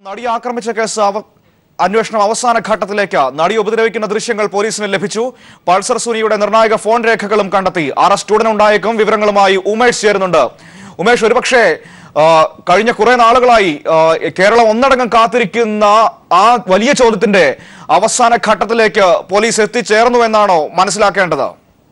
നടിയെ ആക്രമിച്ച കേസ് അവ- അന്വേഷണം അവസാന ഘട്ടത്തിലേക്ക് നടിയെ ഉപദ്രവിക്കുന്ന ദൃശ്യങ്ങൾ പോലീസിന് ലഭിച്ചു പൾസർ സുനിയുടെ നിർണായക ഫോൺ രേഖകളും കണ്ടെത്തി അറസ്റ്റ് ഉടൻ ഉണ്ടായേക്കും വിവരങ്ങളുമായി ഉമേഷ് ചേരുന്നുണ്ട് ഉമേഷ് ഒരുപക്ഷെ ആ, കഴിഞ്ഞ കുറെ നാളുകളായി ആ, കേരളം ഒന്നടങ്കം കാത്തിരിക്കുന്ന ആ വലിയ ചോദ്യത്തിന്റെ അവസാന ഘട്ടത്തിലേക്ക് പോലീസ് എത്തിച്ചേർന്നു എന്നാണോ മനസ്സിലാക്കേണ്ടത്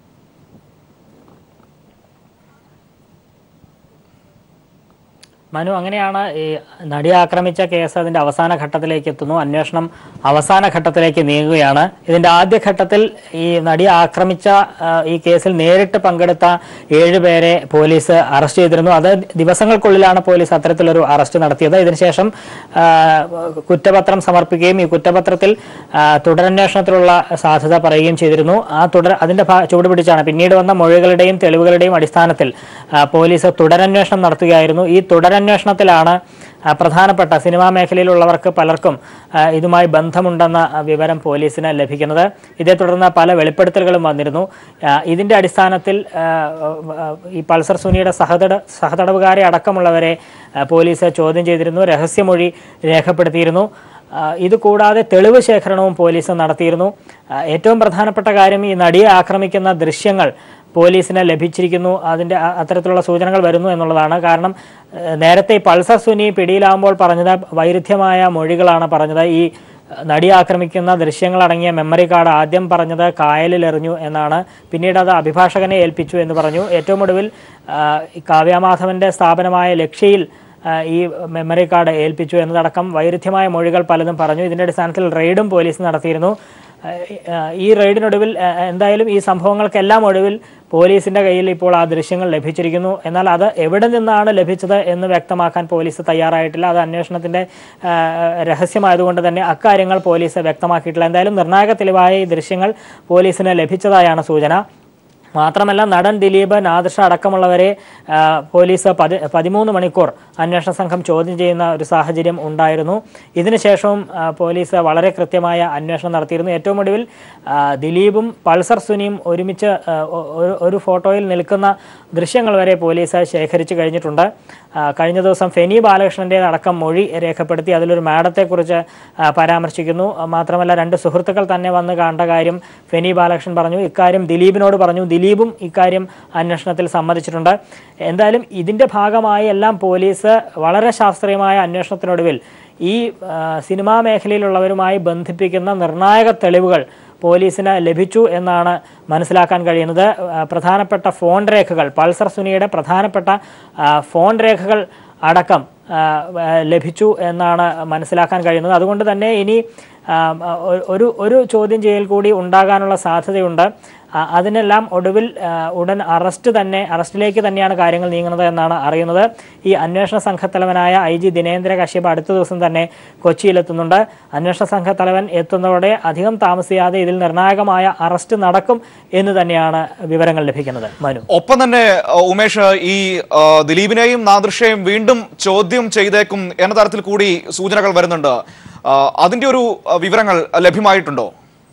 മനു അങ്ങനെയാണ് ഈ നടിയെ ആക്രമിച്ച കേസ് അതിന്റെ അവസാന ഘട്ടത്തിലേക്ക് എത്തുന്നു അന്വേഷണം അവസാന ഘട്ടത്തിലേക്ക് നീങ്ങുകയാണ് ഇതിന്റെ ആദ്യ ഘട്ടത്തിൽ ഈ നടിയെ ആക്രമിച്ച ആ, ഈ കേസിൽ നേരിട്ട് പങ്കെടുത്ത ഏഴുപേരെ പോലീസ് അറസ്റ്റ് ചെയ്തിരുന്നു അത് ദിവസങ്ങൾക്കുള്ളിലാണ് പോലീസ് അത്തരത്തിലൊരു അറസ്റ്റ് നടത്തിയത് ഇതിനുശേഷം ആ, കുറ്റപത്രം സമർപ്പിക്കുകയും ഈ കുറ്റപത്രത്തിൽ ആ, തുടരന്വേഷണത്തിലുള്ള സാധ്യത പറയുകയും ചെയ്തിരുന്നു ആ തുടർ അതിന്റെ ഭാ- ചുവട് പിടിച്ചാണ് പിന്നീട് വന്ന മൊഴികളുടെയും തെളിവുകളുടെയും അടിസ്ഥാനത്തിൽ ആ, പോലീസ് തുടരന്വേഷണം നടത്തുകയായിരുന്നു ഈ തുടരന്വേഷണത്തിലാണ് ആ, പ്രധാനപ്പെട്ട സിനിമാ മേഖലയിലുള്ളവർക്ക് പലർക്കും ആ, ഇതുമായി ബന്ധമുണ്ടെന്ന ആ, വിവരം പോലീസിന് ലഭിക്കുന്നത് ഇതേ തുടർന്ന് പല വെളിപ്പെടുത്തലുകളും വന്നിരുന്നു ആ, ഇതിന്റെ അടിസ്ഥാനത്തിൽ ആ, ആ, ഈ പൾസർ സുനിയുടെ സഹതട സഹതടവുകാരെ അടക്കമുള്ളവരെ ആ, പോലീസ് ചോദ്യം ചെയ്തിരുന്നു രഹസ്യമൊഴി രേഖപ്പെടുത്തിയിരുന്നു ആ, ഇത് കൂടാതെ തെളിവ് ശേഖരണവും പോലീസ് നടത്തിയിരുന്നു ആ, ഏറ്റവും പ്രധാനപ്പെട്ട കാര്യം ഈ നടിയെ ആക്രമിക്കുന്ന ദൃശ്യങ്ങൾ പോലീസിന് ലഭിച്ചിരിക്കുന്നു അതിൻ്റെ അ- അത്തരത്തിലുള്ള സൂചനകൾ വരുന്നു എന്നുള്ളതാണ് കാരണം ഏഹ്, നേരത്തെ ഈ പൾസർ സുനി പിടിയിലാകുമ്പോൾ പറഞ്ഞത് വൈരുദ്ധ്യമായ മൊഴികളാണ് പറഞ്ഞത് ഈ ഏഹ്, നടിയെ ആക്രമിക്കുന്ന ദൃശ്യങ്ങളടങ്ങിയ മെമ്മറി കാർഡ് ആദ്യം പറഞ്ഞത് കായലിൽ എറിഞ്ഞു എന്നാണ് പിന്നീട് അത് അഭിഭാഷകനെ ഏൽപ്പിച്ചു എന്ന് പറഞ്ഞു ഏറ്റവും ഒടുവിൽ ആ, ഈ കാവ്യാമാധവന്റെ സ്ഥാപനമായ ലക്ഷ്യയിൽ ആ, ഈ മെമ്മറി കാർഡ് ഏൽപ്പിച്ചു എന്നതടക്കം വൈരുദ്ധ്യമായ മൊഴികൾ പലതും പറഞ്ഞു ഇതിന്റെ അടിസ്ഥാനത്തിൽ റെയ്ഡും പോലീസ് നടത്തിയിരുന്നു ആ, ആ, ഈ റെയ്ഡിനൊടുവിൽ ആ, എന്തായാലും ഈ സംഭവങ്ങൾക്കെല്ലാം ഒടുവിൽ പോലീസിന്റെ കയ്യിൽ ഇപ്പോൾ ആ ദൃശ്യങ്ങൾ ലഭിച്ചിരിക്കുന്നു എന്നാൽ അത് എവിടെ നിന്നാണ് ലഭിച്ചത് എന്ന് വ്യക്തമാക്കാൻ പോലീസ് തയ്യാറായിട്ടില്ല അത് അന്വേഷണത്തിന്റെ ആ, രഹസ്യമായതുകൊണ്ട് തന്നെ അക്കാര്യങ്ങൾ പോലീസ് വ്യക്തമാക്കിയിട്ടില്ല എന്തായാലും നിർണായക തെളിവായ ഈ ദൃശ്യങ്ങൾ പോലീസിന് ലഭിച്ചതായാണ് സൂചന മാത്രമല്ല നടൻ ദിലീപ് നാദിഷ അടക്കമുള്ളവരെ ആ, പോലീസ് പതി പതിമൂന്ന് മണിക്കൂർ അന്വേഷണ സംഘം ചോദ്യം ചെയ്യുന്ന ഒരു സാഹചര്യം ഉണ്ടായിരുന്നു ഇതിനുശേഷവും ആ, പോലീസ് വളരെ കൃത്യമായ അന്വേഷണം നടത്തിയിരുന്നു ഏറ്റവും ഒടുവിൽ ആ, ദിലീപും പൾസർ സുനിയും ഒരുമിച്ച് ആ, ഒ- ഒരു- ഒരു ഫോട്ടോയിൽ നിൽക്കുന്ന ദൃശ്യങ്ങൾ വരെ പോലീസ് ശേഖരിച്ചു കഴിഞ്ഞിട്ടുണ്ട് ആ, കഴിഞ്ഞ ദിവസം ഫെനി ബാലകൃഷ്ണന്റെ അടക്കം മൊഴി രേഖപ്പെടുത്തി അതിലൊരു മാഡത്തെക്കുറിച്ച് ആ, പരാമർശിക്കുന്നു ആ, മാത്രമല്ല രണ്ട് സുഹൃത്തുക്കൾ തന്നെ വന്ന് കണ്ട കാര്യം ഫെനി ബാലകൃഷ്ണൻ പറഞ്ഞു ഇക്കാര്യം ദിലീപിനോട് പറഞ്ഞു ദിലീപും ഇക്കാര്യം അന്വേഷണത്തിൽ സമ്മതിച്ചിട്ടുണ്ട് എന്തായാലും ഇതിന്റെ ഭാഗമായി എല്ലാം പോലീസ് വളരെ ശാസ്ത്രീയമായ അന്വേഷണത്തിനൊടുവിൽ ഈ ആ, സിനിമാ മേഖലയിലുള്ളവരുമായി ബന്ധിപ്പിക്കുന്ന നിർണായക തെളിവുകൾ പോലീസിന് ലഭിച്ചു എന്നാണ് മനസ്സിലാക്കാൻ കഴിയുന്നത് ആ, പ്രധാനപ്പെട്ട ഫോൺ രേഖകൾ പൾസർ സുനിയുടെ പ്രധാനപ്പെട്ട ആ, ഫോൺ രേഖകൾ അടക്കം ആ, ആ, ലഭിച്ചു എന്നാണ് മനസ്സിലാക്കാൻ കഴിയുന്നത് അതുകൊണ്ട് തന്നെ ഇനി ആ, ഒ- ഒരു ഒരു ചോദ്യം ചെയ്യൽ കൂടി ഉണ്ടാകാനുള്ള സാധ്യതയുണ്ട് ആ, അതിനെല്ലാം ഒടുവിൽ ആ, ഉടൻ അറസ്റ്റ് തന്നെ അറസ്റ്റിലേക്ക് തന്നെയാണ് കാര്യങ്ങൾ നീങ്ങുന്നത് എന്നാണ് അറിയുന്നത് ഈ അന്വേഷണ സംഘത്തലവനായ ഐ ജി ദിനേന്ദ്ര കശ്യപ് അടുത്ത ദിവസം തന്നെ കൊച്ചിയിലെത്തുന്നുണ്ട് അന്വേഷണ സംഘത്തലവൻ എത്തുന്നതോടെ അധികം താമസിയാതെ ഇതിൽ നിർണായകമായ അറസ്റ്റ് നടക്കും എന്ന് തന്നെയാണ് വിവരങ്ങൾ ലഭിക്കുന്നത് മനു ഒപ്പം തന്നെ അഹ് ഉമേഷ് ഈ അഹ് ദിലീപിനെയും നാദൃഷയും വീണ്ടും ചോദ്യം ചെയ്തേക്കും എന്ന തരത്തിൽ കൂടി സൂചനകൾ വരുന്നുണ്ട് അഹ് അതിന്റെ ഒരു അഹ് വിവരങ്ങൾ ലഭ്യമായിട്ടുണ്ടോ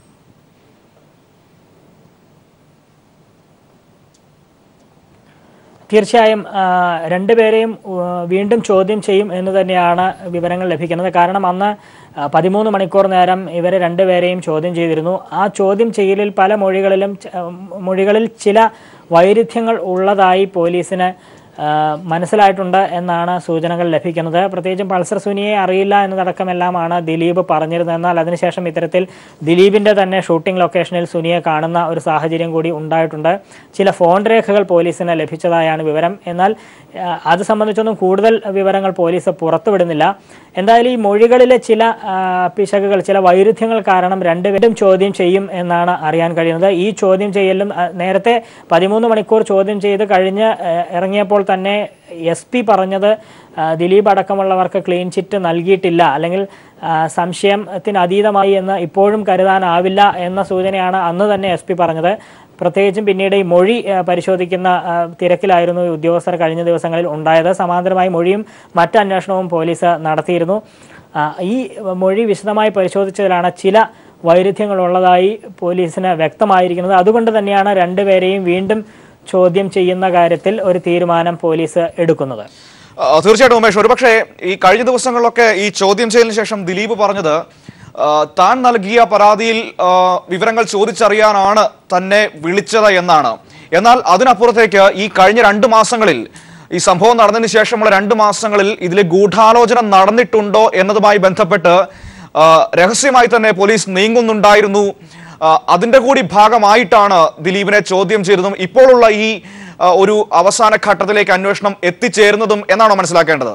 തീർച്ചയായും ആ, രണ്ടുപേരെയും ഉ, വീണ്ടും ചോദ്യം ചെയ്യും എന്ന് തന്നെയാണ് വിവരങ്ങൾ ലഭിക്കുന്നത് കാരണം അന്ന് ആ, പതിമൂന്ന് മണിക്കൂർ നേരം ഇവരെ രണ്ടുപേരെയും ചോദ്യം ചെയ്തിരുന്നു ആ ചോദ്യം ചെയ്യലിൽ പല മൊഴികളിലും ച- മൊഴികളിൽ ചില വൈരുദ്ധ്യങ്ങൾ ഉള്ളതായി പോലീസിന് ആ, മനസ്സിലായിട്ടുണ്ട് എന്നാണ് സൂചനകൾ ലഭിക്കുന്നത് പ്രത്യേകിച്ചും പൾസർ സുനിയെ അറിയില്ല എന്നതടക്കമെല്ലാമാണ് ദിലീപ് പറഞ്ഞിരുന്നത് എന്നാൽ അതിനുശേഷം ഇത്തരത്തിൽ ദിലീപിന്റെ തന്നെ ഷൂട്ടിംഗ് ലൊക്കേഷനിൽ സുനിയെ കാണുന്ന ഒരു സാഹചര്യം കൂടി ഉണ്ടായിട്ടുണ്ട് ചില ഫോൺ രേഖകൾ പോലീസിന് ലഭിച്ചതായാണ് വിവരം എന്നാൽ ആ, അത് സംബന്ധിച്ചൊന്നും കൂടുതൽ വിവരങ്ങൾ പോലീസ് പുറത്തുവിടുന്നില്ല എന്തായാലും ഈ മൊഴികളിലെ ചില ആ, പിശകുകൾ ചില വൈരുദ്ധ്യങ്ങൾ കാരണം രണ്ടുപേരും ചോദ്യം ചെയ്യും എന്നാണ് അറിയാൻ കഴിയുന്നത് ഈ ചോദ്യം ചെയ്യലും ആ, നേരത്തെ പതിമൂന്ന് മണിക്കൂർ ചോദ്യം ചെയ്ത് കഴിഞ്ഞ് ആ, ഇറങ്ങിയപ്പോൾ തന്നെ എസ് പി പറഞ്ഞത് ആ, ദിലീപ് അടക്കമുള്ളവർക്ക് ക്ലീൻ ചിറ്റ് നൽകിയിട്ടില്ല അല്ലെങ്കിൽ ആ, സംശയത്തിന് അതീതമായി എന്ന് ഇപ്പോഴും കരുതാനാവില്ല എന്ന സൂചനയാണ് അന്ന് തന്നെ എസ് പി പറഞ്ഞത് പ്രത്യേകിച്ചും പിന്നീട് ഈ മൊഴി ആ, പരിശോധിക്കുന്ന ആ, തിരക്കിലായിരുന്നു ഈ ഉദ്യോഗസ്ഥർ കഴിഞ്ഞ ദിവസങ്ങളിൽ ഉണ്ടായത് സമാന്തരമായി മൊഴിയും മറ്റ് അന്വേഷണവും പോലീസ് നടത്തിയിരുന്നു ആ, ഈ മൊഴി വിശദമായി പരിശോധിച്ചതിലാണ് ചില വൈരുദ്ധ്യങ്ങൾ ഉള്ളതായി പോലീസിന് വ്യക്തമായിരിക്കുന്നത് അതുകൊണ്ട് തന്നെയാണ് രണ്ടുപേരെയും വീണ്ടും ചോദ്യം ചെയ്യുന്ന കാര്യത്തിൽ ഒരു തീരുമാനം പോലീസ് എടുക്കുന്നത് ആ, തീർച്ചയായിട്ടും ഉമേഷ് ഒരുപക്ഷെ ഈ കഴിഞ്ഞ ദിവസങ്ങളിലൊക്കെ ഈ ചോദ്യം ചെയ്യലിന് ശേഷം ദിലീപ് പറഞ്ഞത് ആ, താൻ നൽകിയ പരാതിയിൽ ആ, വിവരങ്ങൾ ചോദിച്ചറിയാനാണ് തന്നെ വിളിച്ചത് എന്നാണ് എന്നാൽ അതിനപ്പുറത്തേക്ക് ഈ കഴിഞ്ഞ രണ്ട് മാസങ്ങളിൽ ഈ സംഭവം നടന്നതിന് ശേഷമുള്ള രണ്ട് മാസങ്ങളിൽ ഇതിലെ ഗൂഢാലോചന നടന്നിട്ടുണ്ടോ എന്നതുമായി ബന്ധപ്പെട്ട് ആ, രഹസ്യമായി തന്നെ പോലീസ് നീങ്ങുന്നുണ്ടായിരുന്നു ആ, അതിന്റെ കൂടി ഭാഗമായിട്ടാണ് ദിലീപിനെ ചോദ്യം ചെയ്തതും ഇപ്പോഴുള്ള ഈ ആ, ഒരു അവസാന ഘട്ടത്തിലേക്ക് അന്വേഷണം എത്തിച്ചേരുന്നതും എന്നാണോ മനസ്സിലാക്കേണ്ടത്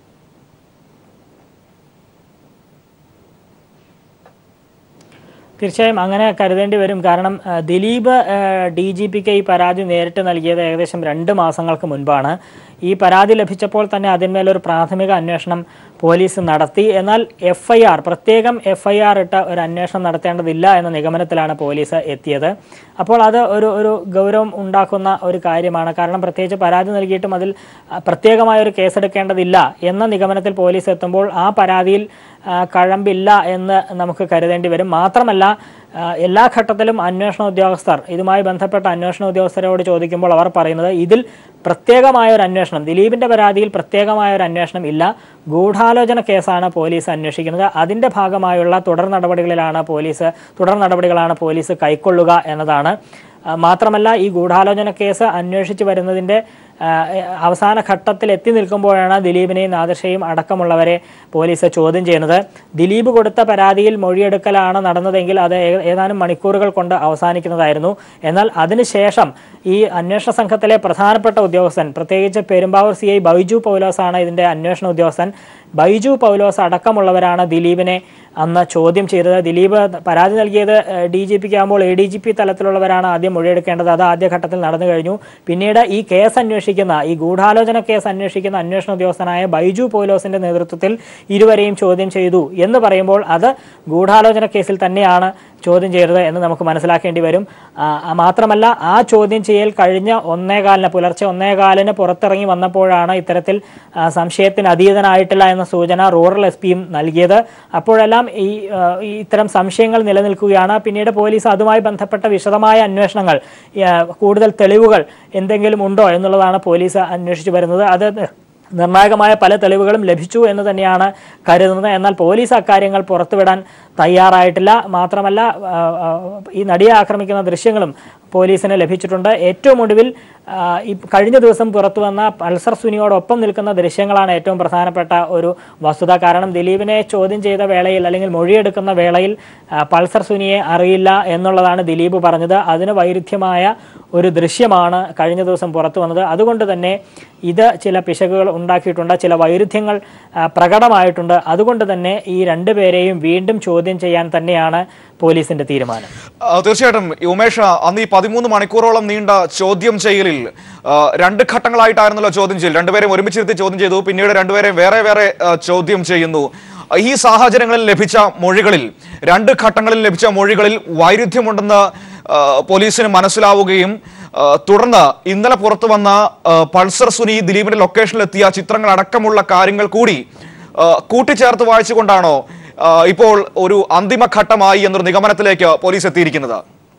തീർച്ചയായും അങ്ങനെ കരുതേണ്ടി വരും കാരണം ആ, ദിലീപ് ഡി ജി പിക്ക് ഈ പരാതി നേരിട്ട് നൽകിയത് ഏകദേശം രണ്ട് മാസങ്ങൾക്ക് മുൻപാണ് ഈ പരാതി ലഭിച്ചപ്പോൾ തന്നെ അതിന്മേലൊരു പ്രാഥമിക അന്വേഷണം പോലീസ് നടത്തി എന്നാൽ എഫ് ഐ ആർ പ്രത്യേകം എഫ് ഐ ആർ ഇട്ട ഒരു അന്വേഷണം നടത്തേണ്ടതില്ല എന്ന നിഗമനത്തിലാണ് പോലീസ് എത്തിയത് അപ്പോൾ അത് ഒരു ഒരു ഗൗരവം ഉണ്ടാക്കുന്ന ഒരു കാര്യമാണ് കാരണം പ്രത്യേകിച്ച് പരാതി നൽകിയിട്ടും അതിൽ ആ, പ്രത്യേകമായ ഒരു കേസെടുക്കേണ്ടതില്ല എന്ന നിഗമനത്തിൽ പോലീസ് എത്തുമ്പോൾ ആ പരാതിയിൽ ആ, കഴമ്പില്ല എന്ന് നമുക്ക് കരുതേണ്ടി വരും മാത്രമല്ല ആ, എല്ലാ ഘട്ടത്തിലും അന്വേഷണ ഉദ്യോഗസ്ഥർ ഇതുമായി ബന്ധപ്പെട്ട അന്വേഷണ ഉദ്യോഗസ്ഥരോട് ചോദിക്കുമ്പോൾ അവർ പറയുന്നത് ഇതിൽ പ്രത്യേകമായ ഒരു അന്വേഷണം ദിലീപിന്റെ പരാതിയിൽ പ്രത്യേകമായ ഒരു അന്വേഷണം ഇല്ല ഗൂഢാലോചന കേസാണ് പോലീസ് അന്വേഷിക്കുന്നത് അതിന്റെ ഭാഗമായുള്ള തുടർ നടപടികളിലാണ് പോലീസ് തുടർ നടപടികളാണ് പോലീസ് കൈക്കൊള്ളുക എന്നതാണ് ആ, മാത്രമല്ല ഈ ഗൂഢാലോചന കേസ് അന്വേഷിച്ചു വരുന്നതിന്റെ ആ, അവസാന ഘട്ടത്തിൽ എത്തി നിൽക്കുമ്പോഴാണ് ദിലീപിനെയും നാദർഷയും അടക്കമുള്ളവരെ പോലീസ് ചോദ്യം ചെയ്യുന്നത് ദിലീപ് കൊടുത്ത പരാതിയിൽ മൊഴിയെടുക്കലാണ് നടന്നതെങ്കിൽ അത് ഏ- ഏതാനും മണിക്കൂറുകൾ കൊണ്ട് അവസാനിക്കുന്നതായിരുന്നു എന്നാൽ അതിനുശേഷം ഈ അന്വേഷണ സംഘത്തിലെ പ്രധാനപ്പെട്ട ഉദ്യോഗസ്ഥൻ പ്രത്യേകിച്ച് പെരുമ്പാവൂർ സി ഐ ബൈജു പൗലോസാണ് ഇതിന്റെ അന്വേഷണ ഉദ്യോഗസ്ഥൻ ബൈജു പൗലോസ് അടക്കമുള്ളവരാണ് ദിലീപിനെ അന്ന് ചോദ്യം ചെയ്തത് ദിലീപ് പരാതി നൽകിയത് ഡി ജി പിക്ക് ആകുമ്പോൾ എ ഡി ജി പി തലത്തിലുള്ളവരാണ് ആദ്യം മൊഴിയെടുക്കേണ്ടത് അത് ആദ്യഘട്ടത്തിൽ നടന്നു കഴിഞ്ഞു പിന്നീട് ഈ കേസ് അന്വേഷിക്കുന്ന ഈ ഗൂഢാലോചന കേസ് അന്വേഷിക്കുന്ന അന്വേഷണ ഉദ്യോഗസ്ഥനായ ബൈജു പോലോസിന്റെ നേതൃത്വത്തിൽ ഇരുവരെയും ചോദ്യം ചെയ്തു എന്ന് പറയുമ്പോൾ അത് ഗൂഢാലോചന കേസിൽ തന്നെയാണ് ചോദ്യം ചെയ്തത് എന്ന് നമുക്ക് മനസ്സിലാക്കേണ്ടി വരും ആ, ആ, മാത്രമല്ല ആ ചോദ്യം ചെയ്യൽ കഴിഞ്ഞ ഒന്നേകാലിന് പുലർച്ചെ ഒന്നേകാലിന് പുറത്തിറങ്ങി വന്നപ്പോഴാണ് ഇത്തരത്തിൽ ആ, സംശയത്തിന് അതീതനായിട്ടില്ല എന്ന സൂചന റൂറൽ എസ് പിയും നൽകിയത് അപ്പോഴെല്ലാം ഈ ആ, ഈ ഇത്തരം സംശയങ്ങൾ നിലനിൽക്കുകയാണ് പിന്നീട് പോലീസ് അതുമായി ബന്ധപ്പെട്ട വിശദമായ അന്വേഷണങ്ങൾ ആ, കൂടുതൽ തെളിവുകൾ എന്തെങ്കിലും ഉണ്ടോ എന്നുള്ളതാണ് പോലീസ് അന്വേഷിച്ചു വരുന്നത് അത് നിർണായകമായ പല തെളിവുകളും ലഭിച്ചു എന്ന് തന്നെയാണ് കരുതുന്നത് എന്നാൽ പോലീസ് അക്കാര്യങ്ങൾ പുറത്തുവിടാൻ തയ്യാറായിട്ടില്ല മാത്രമല്ല ആ, ആ, ഈ നടിയെ ആക്രമിക്കുന്ന ദൃശ്യങ്ങളും പോലീസിന് ലഭിച്ചിട്ടുണ്ട് ഏറ്റവും ഒടുവിൽ ആ, ഈ കഴിഞ്ഞ ദിവസം പുറത്തു വന്ന പൾസർ സുനിയോടൊപ്പം നിൽക്കുന്ന ദൃശ്യങ്ങളാണ് ഏറ്റവും പ്രധാനപ്പെട്ട ഒരു വസ്തുത കാരണം ദിലീപിനെ ചോദ്യം ചെയ്ത വേളയിൽ അല്ലെങ്കിൽ മൊഴിയെടുക്കുന്ന വേളയിൽ ആ, പൾസർ സുനിയെ അറിയില്ല എന്നുള്ളതാണ് ദിലീപ് പറഞ്ഞത് അതിന് വൈരുദ്ധ്യമായ ഒരു ദൃശ്യമാണ് കഴിഞ്ഞ ദിവസം പുറത്തു വന്നത് അതുകൊണ്ട് തന്നെ ഇത് ചില പിശകുകൾ ഉണ്ടാക്കിയിട്ടുണ്ട് ചില വൈരുദ്ധ്യങ്ങൾ ആ, പ്രകടമായിട്ടുണ്ട് അതുകൊണ്ട് തന്നെ ഈ രണ്ടുപേരെയും വീണ്ടും ചോദ്യം ചെയ്യാൻ തന്നെയാണ് പോലീസിന്റെ തീരുമാനം ആ, തീർച്ചയായിട്ടും ഈ ഉമേഷ് അന്ന് ഈ പതിമൂന്ന് മണിക്കൂറോളം നീണ്ട ചോദ്യം ചെയ്യലിൽ ആ, രണ്ട് ഘട്ടങ്ങളായിട്ടായിരുന്നല്ലോ ചോദ്യം ചെയ്യൽ രണ്ടുപേരെയും ഒരുമിച്ചിരുത്തി ചോദ്യം ചെയ്തു പിന്നീട് രണ്ടുപേരെയും വേറെ വേറെ ആ, ചോദ്യം ചെയ്യുന്നു ഈ സാഹചര്യങ്ങളിൽ ലഭിച്ച മൊഴികളിൽ രണ്ട് ഘട്ടങ്ങളിൽ ലഭിച്ച മൊഴികളിൽ വൈരുദ്ധ്യമുണ്ടെന്ന് ആ, പോലീസിന് മനസ്സിലാവുകയും ആ, തുടർന്ന് ഇന്നലെ പുറത്തു വന്ന ആ, പൾസർ സുനി ദിലീപിന്റെ ലൊക്കേഷനിലെത്തിയ ചിത്രങ്ങൾ അടക്കമുള്ള കാര്യങ്ങൾ കൂടി ആ, കൂട്ടിച്ചേർത്ത് വായിച്ചുകൊണ്ടാണോ ആ, ഇപ്പോൾ ഒരു അന്തിമ ഘട്ടമായി എന്നൊരു നിഗമനത്തിലേക്ക് പോലീസ് എത്തിയിരിക്കുന്നത്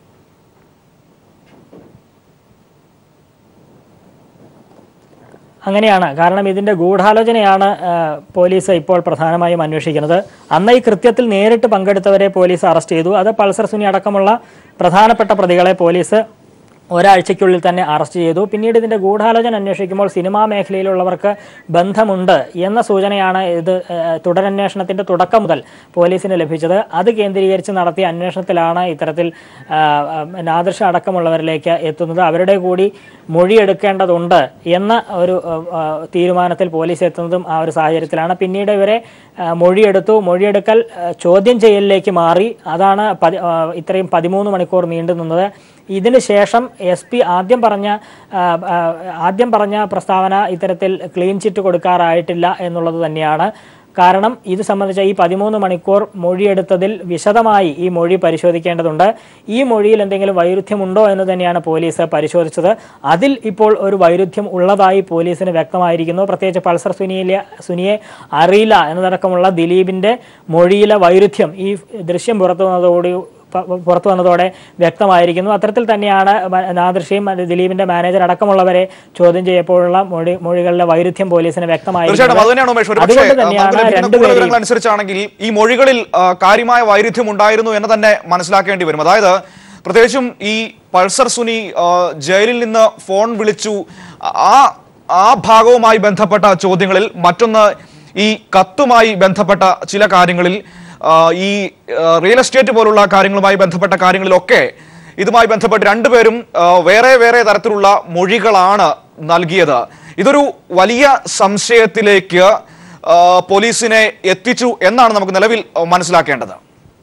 അങ്ങനെയാണ് കാരണം ഇതിന്റെ ഗൂഢാലോചനയാണ് ആ, പോലീസ് ഇപ്പോൾ പ്രധാനമായും അന്വേഷിക്കുന്നത് അന്ന് ഈ കൃത്യത്തിൽ നേരിട്ട് പങ്കെടുത്തവരെ പോലീസ് അറസ്റ്റ് ചെയ്തു അത് പൾസർ സുനി അടക്കമുള്ള പ്രധാനപ്പെട്ട പ്രതികളെ പോലീസ് ഒരാഴ്ചയ്ക്കുള്ളിൽ തന്നെ അറസ്റ്റ് ചെയ്തു പിന്നീട് ഇതിന്റെ ഗൂഢാലോചന അന്വേഷിക്കുമ്പോൾ സിനിമാ മേഖലയിലുള്ളവർക്ക് ബന്ധമുണ്ട് എന്ന സൂചനയാണ് ഇത് ഏഹ്, തുടരന്വേഷണത്തിന്റെ തുടക്കം മുതൽ പോലീസിന് ലഭിച്ചത് അത് കേന്ദ്രീകരിച്ച് നടത്തിയ അന്വേഷണത്തിലാണ് ഇത്തരത്തിൽ ആ, ആ, നാദൃശ അടക്കമുള്ളവരിലേക്ക് എത്തുന്നത് അവരുടെ കൂടി മൊഴിയെടുക്കേണ്ടതുണ്ട് എന്ന ഒരു ആ, ആ, തീരുമാനത്തിൽ പോലീസ് എത്തുന്നതും ആ ഒരു സാഹചര്യത്തിലാണ് പിന്നീട് ഇവരെ ആ, മൊഴിയെടുത്തു മൊഴിയെടുക്കൽ ആ, ചോദ്യം ചെയ്യലിലേക്ക് മാറി അതാണ് പതി ആ, ഇത്രയും പതിമൂന്ന് മണിക്കൂർ നീണ്ടു നിന്നത് ഇതിന് ശേഷം എസ് പി ആദ്യം പറഞ്ഞ ആ, ആ, ആദ്യം പറഞ്ഞ പ്രസ്താവന ഇത്തരത്തിൽ ക്ലീൻ ചിറ്റ് കൊടുക്കാറായിട്ടില്ല എന്നുള്ളത് തന്നെയാണ് കാരണം ഇത് സംബന്ധിച്ച ഈ പതിമൂന്ന് മണിക്കൂർ മൊഴിയെടുത്തതിൽ വിശദമായി ഈ മൊഴി പരിശോധിക്കേണ്ടതുണ്ട് ഈ മൊഴിയിൽ എന്തെങ്കിലും വൈരുദ്ധ്യമുണ്ടോ എന്ന് തന്നെയാണ് പോലീസ് പരിശോധിച്ചത് അതിൽ ഇപ്പോൾ ഒരു വൈരുദ്ധ്യം ഉള്ളതായി പോലീസിന് വ്യക്തമായിരിക്കുന്നു പ്രത്യേകിച്ച് പൾസർ സുനിയിലെ സുനിയെ അറിയില്ല എന്നതടക്കമുള്ള ദിലീപിന്റെ മൊഴിയിലെ വൈരുദ്ധ്യം ഈ ദൃശ്യം പുറത്തു വന്നതോടെ പ- പുറത്തു വന്നതോടെ വ്യക്തമായിരിക്കുന്നു അത്തരത്തിൽ തന്നെയാണ് മ- നാദൃശയും അത് ദിലീപിന്റെ മാനേജർ അടക്കമുള്ളവരെ ചോദ്യം ചെയ്യപ്പോഴുള്ള മൊഴി മൊഴികളിലെ വൈരുദ്ധ്യം പോലീസിന് തീർച്ചയായിട്ടും അത് തന്നെയാണ് ഉമേഷ് ഒരു അതുകൊണ്ട് തന്നെയാണ് വിവരങ്ങൾ രണ്ടുപേരെയും അനുസരിച്ചാണെങ്കിൽ ഈ മൊഴികളിൽ ആ, കാര്യമായ വൈരുദ്ധ്യം ഉണ്ടായിരുന്നു എന്ന് തന്നെ മനസ്സിലാക്കേണ്ടി വരും അതായത് പ്രത്യേകിച്ചും ഈ പൾസർ സുനി ആ, ജയിലിൽ നിന്ന് ഫോൺ വിളിച്ചു ആ ആ ഭാഗവുമായി ബന്ധപ്പെട്ട ചോദ്യങ്ങളിൽ മറ്റൊന്ന് ഈ കത്തുമായി ബന്ധപ്പെട്ട ചില കാര്യങ്ങളിൽ ആ, ഈ ആ, റിയൽ എസ്റ്റേറ്റ് പോലുള്ള കാര്യങ്ങളുമായി ബന്ധപ്പെട്ട കാര്യങ്ങളിലൊക്കെ ഇതുമായി ബന്ധപ്പെട്ട് രണ്ടുപേരും ആ, വേറെ വേറെ തരത്തിലുള്ള മൊഴികളാണ് നൽകിയത് ഇതൊരു വലിയ സംശയത്തിലേക്ക് ആ, പോലീസിനെ എത്തിച്ചു എന്നാണ് നമുക്ക് നിലവിൽ ആ, മനസ്സിലാക്കേണ്ടത്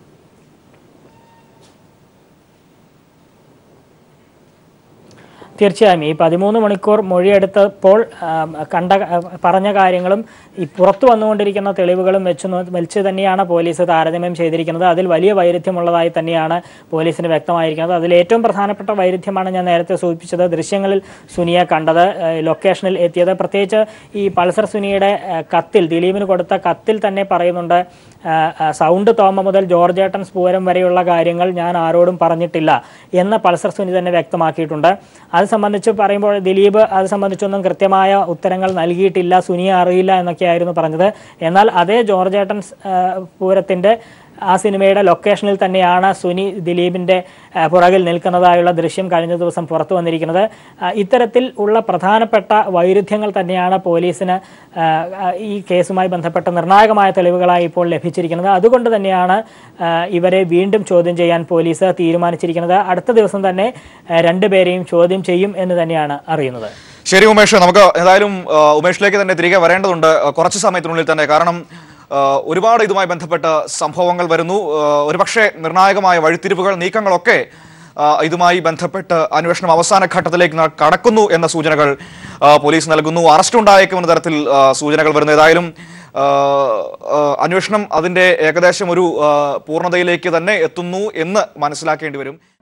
തീർച്ചയായും ഈ പതിമൂന്ന് മണിക്കൂർ മൊഴിയെടുത്തപ്പോൾ ആ, കണ്ട ആ, പറഞ്ഞ കാര്യങ്ങളും ഈ പുറത്തു വന്നുകൊണ്ടിരിക്കുന്ന തെളിവുകളും വെച്ച് നോ- വെച്ച് തന്നെയാണ് പോലീസ് താരതമ്യം ചെയ്തിരിക്കുന്നത് അതിൽ വലിയ വൈരുദ്ധ്യമുള്ളതായി തന്നെയാണ് പോലീസിന് വ്യക്തമായിരിക്കുന്നത് അതിൽ ഏറ്റവും പ്രധാനപ്പെട്ട വൈരുദ്ധ്യമാണ് ഞാൻ നേരത്തെ സൂചിപ്പിച്ചത് ദൃശ്യങ്ങളിൽ സുനിയെ കണ്ടത് ആ, ലൊക്കേഷനിൽ എത്തിയത് പ്രത്യേകിച്ച് ഈ പൾസർ സുനിയുടെ ആ, കത്തിൽ ദിലീപിന് കൊടുത്ത കത്തിൽ തന്നെ പറയുന്നുണ്ട് ആ, ആ, സൗണ്ട് തോമ മുതൽ ജോർജേട്ടൻ സ്പൂരം വരെയുള്ള കാര്യങ്ങൾ ഞാൻ ആരോടും പറഞ്ഞിട്ടില്ല എന്ന് പൾസർ സുനി തന്നെ വ്യക്തമാക്കിയിട്ടുണ്ട് അത് സംബന്ധിച്ച് പറയുമ്പോൾ ദിലീപ് അത് സംബന്ധിച്ചൊന്നും കൃത്യമായ ഉത്തരങ്ങൾ നൽകിയിട്ടില്ല സുനിയെ അറിയില്ല എന്നൊക്കെയായിരുന്നു പറഞ്ഞത് എന്നാൽ അതേ ജോർജേട്ടൻ ആ, പൂരത്തിൻ്റെ ആ സിനിമയുടെ ലൊക്കേഷനിൽ തന്നെയാണ് സുനി ദിലീപിൻ്റെ ആ, പുറകിൽ നിൽക്കുന്നതായുള്ള ദൃശ്യം കഴിഞ്ഞ ദിവസം പുറത്തു വന്നിരിക്കുന്നത് ആ, ഇത്തരത്തിൽ ഉള്ള പ്രധാനപ്പെട്ട വൈരുദ്ധ്യങ്ങൾ തന്നെയാണ് പോലീസിന് ആ, ആ, ഈ കേസുമായി ബന്ധപ്പെട്ട നിർണായകമായ തെളിവുകളായി ഇപ്പോൾ ലഭിച്ചിരിക്കുന്നത് അതുകൊണ്ട് തന്നെയാണ് ആ, ഇവരെ വീണ്ടും ചോദ്യം ചെയ്യാൻ പോലീസ് തീരുമാനിച്ചിരിക്കുന്നത് അടുത്ത ദിവസം തന്നെ ആ, രണ്ടുപേരെയും ചോദ്യം ചെയ്യും എന്ന് തന്നെയാണ് അറിയുന്നത് ശരി ഉമേഷ് നമുക്ക് ഏതായാലും ആ, ഉമേഷിലേക്ക് തന്നെ തിരികെ വരേണ്ടതുണ്ട് ആ, കുറച്ച് സമയത്തിനുള്ളിൽ തന്നെ കാരണം ആ, ഒരുപാട് ഇതുമായി ബന്ധപ്പെട്ട സംഭവങ്ങൾ വരുന്നു ആ, ഒരുപക്ഷെ നിർണായകമായ വഴിത്തിരിവുകൾ നീക്കങ്ങളൊക്കെ ആ, ഇതുമായി ബന്ധപ്പെട്ട് അന്വേഷണം അവസാന ഘട്ടത്തിലേക്ക് ന- കടക്കുന്നു എന്ന സൂചനകൾ ആ, പോലീസ് നൽകുന്നു അറസ്റ്റ് ഉണ്ടായേക്കുമെന്ന തരത്തിൽ ആ, സൂചനകൾ വരുന്നു ഏതായാലും ആ, ആ, അന്വേഷണം അതിന്റെ ഏകദേശം ഒരു ആ, പൂർണ്ണതയിലേക്ക് തന്നെ എത്തുന്നു എന്ന് മനസ്സിലാക്കേണ്ടി വരും